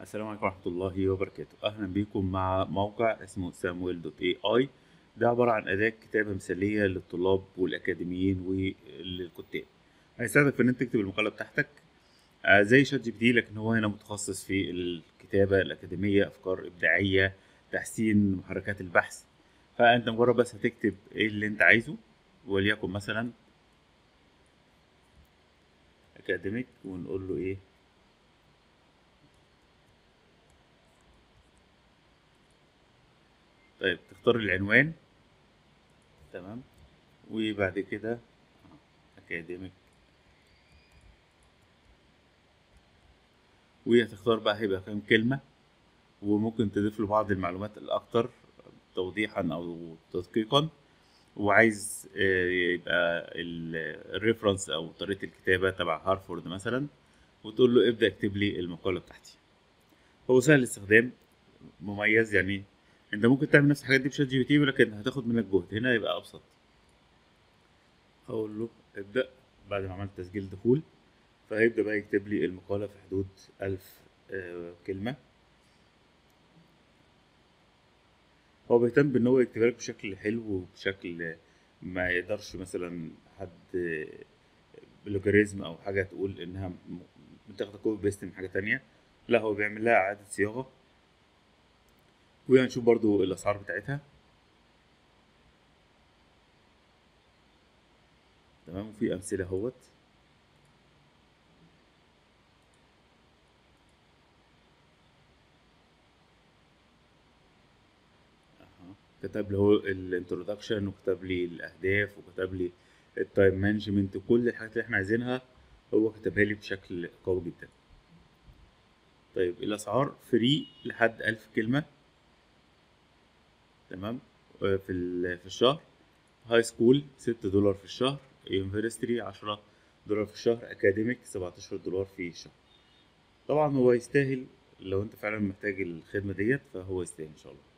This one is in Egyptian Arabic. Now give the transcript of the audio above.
السلام عليكم ورحمة الله وبركاته أهلا بكم مع موقع اسمه سامويل دوت اي اي ده عبارة عن أداة كتابة مثالية للطلاب والأكاديميين وللكتاب هيساعدك في إن أنت تكتب المقالة بتاعتك آه، زي شات جي بي تي لكن هو هنا متخصص في الكتابة الأكاديمية أفكار إبداعية تحسين محركات البحث فأنت مجرد بس هتكتب إيه اللي أنت عايزه وليكن مثلا أكاديميك ونقول له إيه طيب تختار العنوان تمام وبعد كده اكاديميك وهتختار بقى هيبقى كام كلمة وممكن تضيف له بعض المعلومات الأكتر توضيحا أو تدقيقا وعايز آه، يبقى الريفرنس أو طريقة الكتابة تبع هارفورد مثلا وتقول له ابدأ اكتب لي المقالة بتاعتي هو سهل الاستخدام مميز يعني انت ممكن تعمل نفس الحاجات دي بشات جي بي تي ولكن هتاخد منك جهد هنا يبقى ابسط هقول له ابدا بعد ما عملت تسجيل دخول فهيبدا بقى يكتب لي المقاله في حدود ألف آه، كلمه هو بيهتم بان هو يكتبها لك بشكل حلو وبشكل ما يقدرش مثلا حد بلوجاريزم او حاجه تقول انها م- متاخده كوبي بيست من حاجه تانية لا هو بيعمل لها اعاده صياغه وهنشوف برضو الاسعار بتاعتها تمام وفي امثله اهوت أها. كتب لي هو الانترودكشن وكتب لي الاهداف وكتب لي التايم مانجمنت وكل الحاجات اللي احنا عايزينها هو كتبها لي بشكل قوي جدا طيب الاسعار فري لحد ألف كلمه تمام آه، في ال- في الشهر هاي سكول 6 دولار في الشهر يونيفرستري 10 دولار في الشهر اكاديميك 17 دولار في الشهر طبعا هو يستاهل لو انت فعلا محتاج الخدمه ديت فهو يستاهل ان شاء الله